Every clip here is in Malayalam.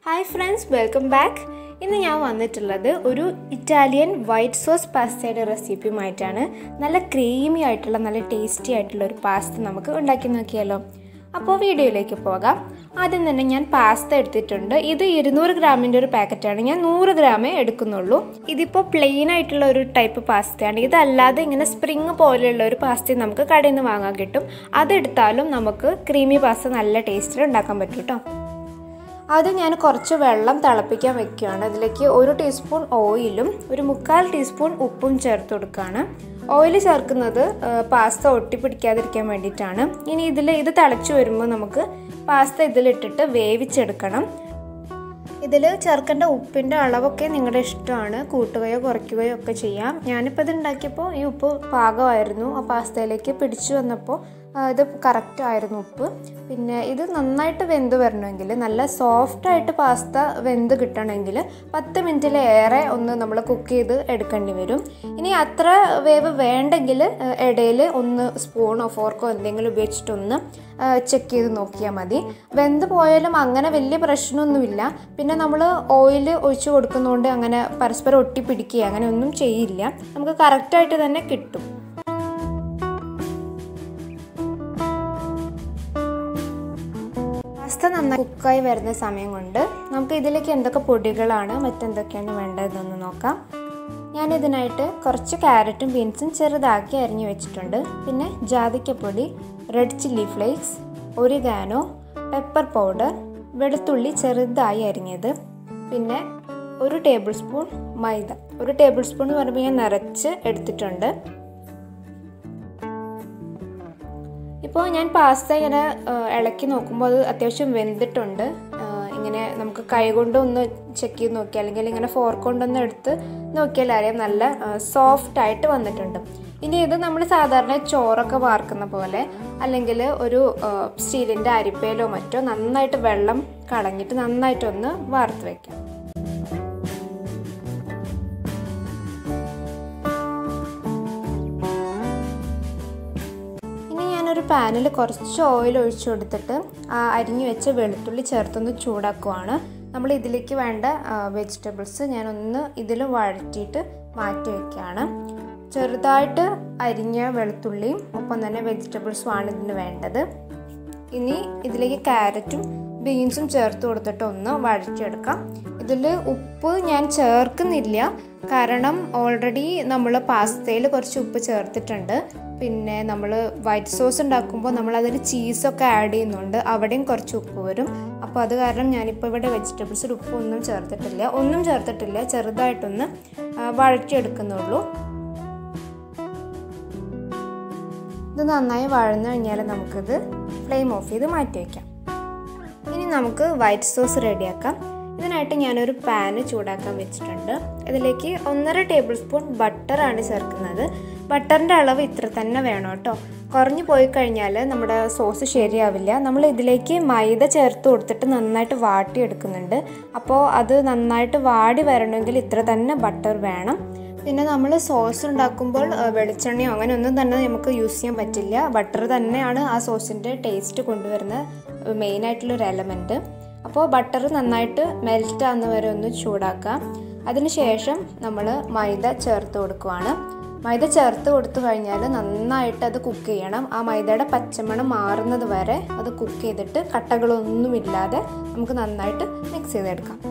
ഹായ് ഫ്രണ്ട്സ് വെൽക്കം ബാക്ക് ഇന്ന് ഞാൻ വന്നിട്ടുള്ളത് ഒരു ഇറ്റാലിയൻ വൈറ്റ് സോസ് പാസ്തയുടെ റെസിപ്പിയുമായിട്ടാണ് നല്ല ക്രീമി ആയിട്ടുള്ള നല്ല ടേസ്റ്റി ആയിട്ടുള്ള ഒരു പാസ്ത നമുക്ക് ഉണ്ടാക്കി നോക്കിയാലോ അപ്പോൾ വീഡിയോയിലേക്ക് പോകാം ആദ്യം തന്നെ ഞാൻ പാസ്ത എടുത്തിട്ടുണ്ട് ഇത് ഇരുന്നൂറ് ഗ്രാമിൻ്റെ ഒരു പാക്കറ്റാണ് ഞാൻ നൂറ് ഗ്രാമേ എടുക്കുന്നുള്ളൂ ഇതിപ്പോൾ പ്ലെയിൻ ആയിട്ടുള്ള ഒരു ടൈപ്പ് പാസ്തയാണ് ഇതല്ലാതെ ഇങ്ങനെ സ്പ്രിങ് പോലെയുള്ള ഒരു പാസ്ത നമുക്ക് കടയിൽ നിന്ന് വാങ്ങാൻ കിട്ടും അതെടുത്താലും നമുക്ക് ക്രീമി പാസ്ത നല്ല ടേസ്റ്റിൽ ഉണ്ടാക്കാൻ പറ്റും കേട്ടോ ആദ്യം ഞാൻ കുറച്ച് വെള്ളം തിളപ്പിക്കാൻ വെക്കുകയാണ് അതിലേക്ക് ഒരു ടീസ്പൂൺ ഓയിലും ഒരു മുക്കാൽ ടീസ്പൂൺ ഉപ്പും ചേർത്ത് കൊടുക്കുകയാണ് ഓയിൽ ചേർക്കുന്നത് പാസ്ത ഒട്ടിപ്പിടിക്കാതിരിക്കാൻ വേണ്ടിയിട്ടാണ് ഇനി ഇതിൽ ഇത് തിളച്ച് വരുമ്പോൾ നമുക്ക് പാസ്ത ഇതിലിട്ടിട്ട് വേവിച്ചെടുക്കണം ഇതിൽ ചേർക്കേണ്ട ഉപ്പിൻ്റെ അളവൊക്കെ നിങ്ങളുടെ ഇഷ്ടമാണ് കൂട്ടുകയോ കുറയ്ക്കുകയോ ഒക്കെ ചെയ്യാം ഞാനിപ്പോൾ ഇത് ഉണ്ടാക്കിയപ്പോൾ ഈ ഉപ്പ് പാകമായിരുന്നു ആ പാസ്തയിലേക്ക് പിടിച്ചു വന്നപ്പോൾ ഇത് കറക്റ്റ് ആയിരുന്നു ഉപ്പ് പിന്നെ ഇത് നന്നായിട്ട് വെന്ത് വരണമെങ്കിൽ നല്ല സോഫ്റ്റായിട്ട് പാസ്ത വെന്ത് കിട്ടണമെങ്കിൽ പത്ത് മിനിറ്റിലേറെ ഒന്ന് നമ്മൾ കുക്ക് ചെയ്ത് എടുക്കേണ്ടി വരും ഇനി അത്ര വേവ് വേണ്ടെങ്കിൽ ഇടയിൽ ഒന്ന് സ്പൂണോ ഫോർക്കോ എന്തെങ്കിലും ഉപയോഗിച്ചിട്ടൊന്ന് ചെക്ക് ചെയ്ത് നോക്കിയാൽ മതി വെന്ത് പോയാലും അങ്ങനെ വലിയ പ്രശ്നമൊന്നുമില്ല പിന്നെ നമ്മൾ ഓയിൽ ഒഴിച്ച് കൊടുക്കുന്നതുകൊണ്ട് അങ്ങനെ പരസ്പരം ഒട്ടിപ്പിടിക്കുക അങ്ങനെ ഒന്നും ചെയ്യില്ല നമുക്ക് കറക്റ്റായിട്ട് തന്നെ കിട്ടും പാസ്ത നന്നായി കുക്കായി വരുന്ന സമയം കൊണ്ട് നമുക്ക് ഇതിലേക്ക് എന്തൊക്കെ പൊടികളാണ് മറ്റെന്തൊക്കെയാണ് വേണ്ടതെന്ന് നോക്കാം ഞാൻ ഇതിനായിട്ട് കുറച്ച് ക്യാരറ്റും ബീൻസും ചെറുതാക്കി അരിഞ്ഞു വെച്ചിട്ടുണ്ട് പിന്നെ ജാതിക്കപ്പൊടി red chilli flakes oregano pepper powder വെളുത്തുള്ളി ചെറുതായി അരിഞ്ഞത് പിന്നെ ഒരു ടേബിൾ സ്പൂൺ മൈദ ഒരു ടേബിൾ സ്പൂൺ എന്ന് പറയുമ്പോൾ ഞാൻ നിറച്ച് എടുത്തിട്ടുണ്ട് ഇപ്പോൾ ഞാൻ പാസ്ത ഇങ്ങനെ ഇളക്കി നോക്കുമ്പോൾ അത് അത്യാവശ്യം വെന്തിട്ടുണ്ട് ഇങ്ങനെ നമുക്ക് കൈ കൊണ്ട് ഒന്ന് ചെക്ക് ചെയ്ത് നോക്കിയാൽ അല്ലെങ്കിൽ ഇങ്ങനെ ഫോർക്ക് കൊണ്ടൊന്ന് എടുത്ത് നോക്കിയാൽ അറിയാം നല്ല സോഫ്റ്റ് ആയിട്ട് വന്നിട്ടുണ്ട് ഇനി ഇത് നമ്മൾ സാധാരണ ചോറൊക്കെ വാർക്കുന്ന പോലെ അല്ലെങ്കിൽ ഒരു സ്റ്റീലിൻ്റെ അരിപ്പയിലോ മറ്റോ നന്നായിട്ട് വെള്ളം കളഞ്ഞിട്ട് നന്നായിട്ടൊന്ന് വാർത്ത് വയ്ക്കാം ഒരു പാനിൽ കുറച്ച് ഓയിൽ ഒഴിച്ചു കൊടുത്തിട്ട് ആ അരിഞ്ഞു വെച്ച വെളുത്തുള്ളി ചേർത്തൊന്ന് ചൂടാക്കുവാണ് നമ്മൾ ഇതിലേക്ക് വേണ്ട വെജിറ്റബിൾസ് ഞാനൊന്ന് ഇതിൽ വഴറ്റിയിട്ട് മാറ്റി വയ്ക്കുകയാണ് ചെറുതായിട്ട് അരിഞ്ഞ വെളുത്തുള്ളിയും ഒപ്പം തന്നെ വെജിറ്റബിൾസും ആണ് ഇതിന് വേണ്ടത് ഇനി ഇതിലേക്ക് ക്യാരറ്റും ബീൻസും ചേർത്ത് കൊടുത്തിട്ട് ഒന്ന് വഴറ്റിയെടുക്കാം ഇതിൽ ഉപ്പ് ഞാൻ ചേർക്കുന്നില്ല കാരണം ഓൾറെഡി നമ്മൾ പാസ്തയിൽ കുറച്ച് ഉപ്പ് ചേർത്തിട്ടുണ്ട് പിന്നെ നമ്മൾ വൈറ്റ് സോസ് ഉണ്ടാക്കുമ്പോൾ നമ്മൾ അതിൽ ചീസൊക്കെ ആഡ് ചെയ്യുന്നുണ്ട് അവിടെയും കുറച്ച് ഉപ്പ് വരും അപ്പോൾ അത് കാരണം ഞാനിപ്പോൾ ഇവിടെ വെജിറ്റബിൾസിൽ ഉപ്പ് ഒന്നും ചേർത്തിട്ടില്ല ഒന്നും ചേർത്തിട്ടില്ല ചെറുതായിട്ടൊന്ന് വഴറ്റിയെടുക്കുന്നുള്ളൂ ഇത് നന്നായി വഴന്നു കഴിഞ്ഞാൽ നമുക്കിത് ഫ്ലെയിം ഓഫ് ചെയ്ത് മാറ്റി വയ്ക്കാം ഇനി നമുക്ക് വൈറ്റ് സോസ് റെഡിയാക്കാം ഇതിനായിട്ട് ഞാനൊരു പാന് ചൂടാക്കാൻ വെച്ചിട്ടുണ്ട് ഇതിലേക്ക് ഒന്നര ടേബിൾ സ്പൂൺ ബട്ടറാണ് ചേർക്കുന്നത് ബട്ടറിൻ്റെ അളവ് ഇത്ര തന്നെ വേണം കേട്ടോ കുറഞ്ഞു പോയി കഴിഞ്ഞാൽ നമ്മുടെ സോസ് ശരിയാവില്ല നമ്മൾ ഇതിലേക്ക് മൈദ ചേർത്ത് കൊടുത്തിട്ട് നന്നായിട്ട് വാട്ടിയെടുക്കുന്നുണ്ട് അപ്പോൾ അത് നന്നായിട്ട് വാടി വരണമെങ്കിൽ ഇത്ര തന്നെ ബട്ടർ വേണം പിന്നെ നമ്മൾ സോസ് ഉണ്ടാക്കുമ്പോൾ വെളിച്ചെണ്ണയോ അങ്ങനെ ഒന്നും തന്നെ നമുക്ക് യൂസ് ചെയ്യാൻ പറ്റില്ല ബട്ടർ തന്നെയാണ് ആ സോസിൻ്റെ ടേസ്റ്റ് കൊണ്ടുവരുന്ന മെയിനായിട്ടുള്ളൊരു എലമെൻറ്റ് അപ്പോൾ ബട്ടർ നന്നായിട്ട് മെൽറ്റ് ആവുന്ന വരെ ഒന്ന് ചൂടാക്കാം അതിനുശേഷം നമ്മൾ മൈദ ചേർത്ത് കൊടുക്കുവാണ് മൈദ ചേർത്ത് കൊടുത്തു കഴിഞ്ഞാൽ നന്നായിട്ട് അത് കുക്ക് ചെയ്യണം ആ മൈദയുടെ പച്ചമണം മാറുന്നത് വരെ അത് കുക്ക് ചെയ്തിട്ട് കട്ടകളൊന്നുമില്ലാതെ നമുക്ക് നന്നായിട്ട് മിക്സ് ചെയ്തെടുക്കാം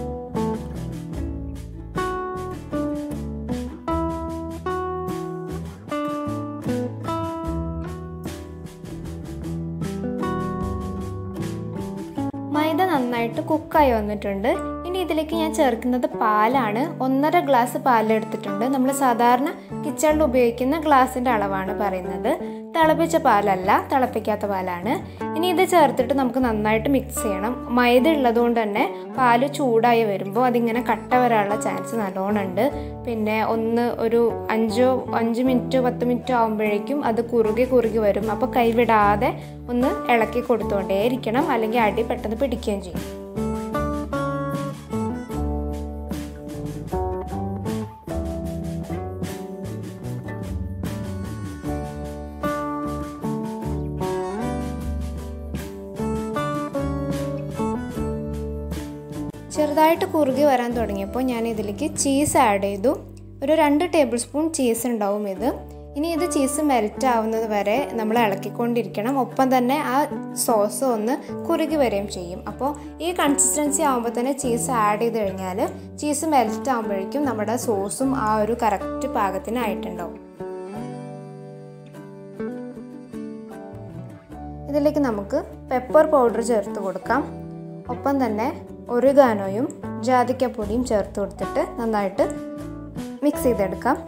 മൈദ നന്നായിട്ട് കുക്കായി വന്നിട്ടുണ്ട് ഇനി ഇതിലേക്ക് ഞാൻ ചേർക്കുന്നത് പാലാണ് ഒന്നര ഗ്ലാസ് പാലെടുത്തിട്ടുണ്ട് നമ്മൾ സാധാരണ കിച്ചണിൽ ഉപയോഗിക്കുന്ന ഗ്ലാസിൻ്റെ അളവാണ് പറയുന്നത് തിളപ്പിച്ച പാലല്ല തിളപ്പിക്കാത്ത പാലാണ് ഇനി ഇത് ചേർത്തിട്ട് നമുക്ക് നന്നായിട്ട് മിക്സ് ചെയ്യണം മൈദ ഉള്ളതുകൊണ്ട് തന്നെ പാല് ചൂടായി വരുമ്പോൾ അതിങ്ങനെ കട്ട വരാനുള്ള ചാൻസ് നല്ലോണം ഉണ്ട് പിന്നെ ഒന്ന് ഒരു അഞ്ചോ അഞ്ച് മിനിറ്റോ പത്ത് മിനിറ്റോ ആകുമ്പോഴേക്കും അത് കുറുകി കുറുകി വരും അപ്പോൾ കൈവിടാതെ ഒന്ന് ഇളക്കി കൊടുത്തുകൊണ്ടേ ഇരിക്കണം അല്ലെങ്കിൽ അടി പെട്ടെന്ന് പിടിക്കുകയും ചെയ്യും ചെറുതായിട്ട് കുറുകി വരാൻ തുടങ്ങിയപ്പോൾ ഞാൻ ഇതിലേക്ക് ചീസ് ആഡ് ചെയ്തു ഒരു രണ്ട് ടേബിൾ സ്പൂൺ ചീസ് ഉണ്ടാവും ഇത് ഇനി ഇത് ചീസ് മെൽറ്റ് ആവുന്നത് വരെ നമ്മൾ ഇളക്കിക്കൊണ്ടിരിക്കണം ഒപ്പം തന്നെ ആ സോസ് ഒന്ന് കുറുകി വരികയും ചെയ്യും അപ്പോൾ ഈ കൺസിസ്റ്റൻസി ആകുമ്പോൾ തന്നെ ചീസ് ആഡ് ചെയ്ത് കഴിഞ്ഞാൽ ചീസ് മെൽറ്റ് ആകുമ്പോഴേക്കും നമ്മുടെ സോസും ആ ഒരു കറക്റ്റ് പാകത്തിന് ആയിട്ടുണ്ടാവും ഇതിലേക്ക് നമുക്ക് പെപ്പർ പൗഡർ ചേർത്ത് കൊടുക്കാം ഒപ്പം തന്നെ ഒറിഗാനോയും ജാതിക്കപ്പൊടിയും ചേർത്ത് കൊടുത്തിട്ട് നന്നായിട്ട് മിക്സ് ചെയ്തെടുക്കാം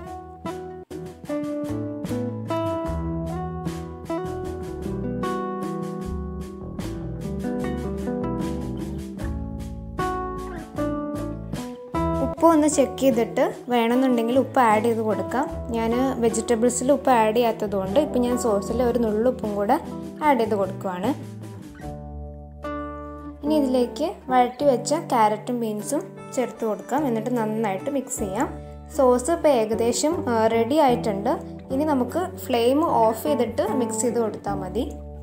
ഉപ്പ് ഒന്ന് ചെക്ക് ചെയ്തിട്ട് വേണമെന്നുണ്ടെങ്കിൽ ഉപ്പ് ആഡ് ചെയ്ത് കൊടുക്കാം ഞാൻ വെജിറ്റബിൾസിൽ ഉപ്പ് ആഡ് ചെയ്യാത്തത് കൊണ്ട് ഇപ്പം ഞാൻ സോസിൽ ഒരു നുള്ളുപ്പും കൂടെ ആഡ് ചെയ്ത് കൊടുക്കുവാണ് ഇനി ഇതിലേക്ക് വഴറ്റി വെച്ച ക്യാരറ്റും ബീൻസും ചേർത്ത് കൊടുക്കാം എന്നിട്ട് നന്നായിട്ട് മിക്സ് ചെയ്യാം സോസ് ഇപ്പോൾ ഏകദേശം റെഡി ആയിട്ടുണ്ട് ഇനി നമുക്ക് ഫ്ലെയിം ഓഫ് ചെയ്തിട്ട് മിക്സ് ചെയ്ത് കൊടുത്താൽ മതി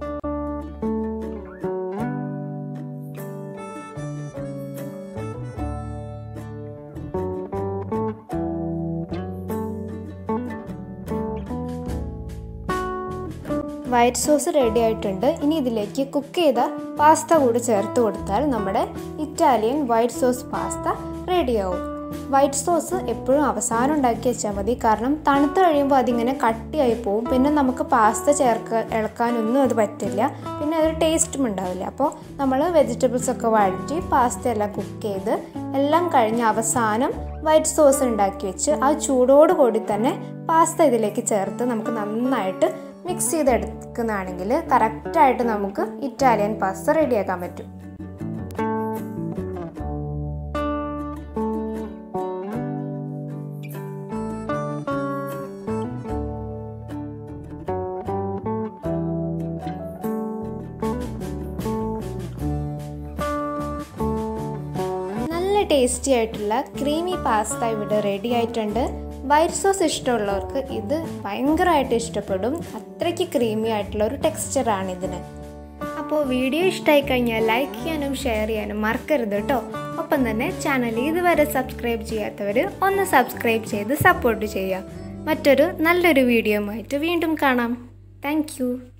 വൈറ്റ് സോസ് റെഡി ആയിട്ടുണ്ട് ഇനി ഇതിലേക്ക് കുക്ക് ചെയ്ത പാസ്ത കൂടി ചേർത്ത് കൊടുത്താൽ നമ്മുടെ ഇറ്റാലിയൻ വൈറ്റ് സോസ് പാസ്ത റെഡിയാവും വൈറ്റ് സോസ് എപ്പോഴും അവസാനം ഉണ്ടാക്കി വെച്ചാൽ മതി കാരണം തണുത്ത് കഴിയുമ്പോൾ അതിങ്ങനെ കട്ടിയായി പോവും പിന്നെ നമുക്ക് പാസ്ത ചേർക്ക ഇളക്കാനൊന്നും അത് പറ്റില്ല പിന്നെ അതൊരു ടേസ്റ്റും ഉണ്ടാവില്ല അപ്പോൾ നമ്മൾ വെജിറ്റബിൾസ് ഒക്കെ വഴറ്റി പാസ്ത എല്ലാം കുക്ക് ചെയ്ത് എല്ലാം കഴിഞ്ഞ് അവസാനം വൈറ്റ് സോസ് ഉണ്ടാക്കി വെച്ച് ആ ചൂടോട് കൂടി തന്നെ പാസ്ത ഇതിലേക്ക് ചേർത്ത് നമുക്ക് നന്നായിട്ട് മിക്സ് ചെയ്തെടുക്കുന്നതാണെങ്കിൽ കറക്റ്റായിട്ട് നമുക്ക് ഇറ്റാലിയൻ പാസ്ത റെഡിയാക്കാൻ പറ്റും നല്ല ടേസ്റ്റി ആയിട്ടുള്ള ക്രീമി പാസ്ത ഇവിടെ റെഡി ആയിട്ടുണ്ട് വൈറ്റ് സോസ് ഇഷ്ടമുള്ളവർക്ക് ഇത് ഭയങ്കരമായിട്ട് ഇഷ്ടപ്പെടും അത്രയ്ക്ക് ക്രീമി ആയിട്ടുള്ള ഒരു ടെക്സ്ചറാണ് ഇതിന് അപ്പോൾ വീഡിയോ ഇഷ്ടമായി കഴിഞ്ഞാൽ ലൈക്ക് ചെയ്യാനും ഷെയർ ചെയ്യാനും മറക്കരുത് കേട്ടോ ഒപ്പം തന്നെ ചാനൽ ഇതുവരെ സബ്സ്ക്രൈബ് ചെയ്യാത്തവർ ഒന്ന് സബ്സ്ക്രൈബ് ചെയ്ത് സപ്പോർട്ട് ചെയ്യുക മറ്റൊരു നല്ലൊരു വീഡിയോ ആയിട്ട് വീണ്ടും കാണാം താങ്ക്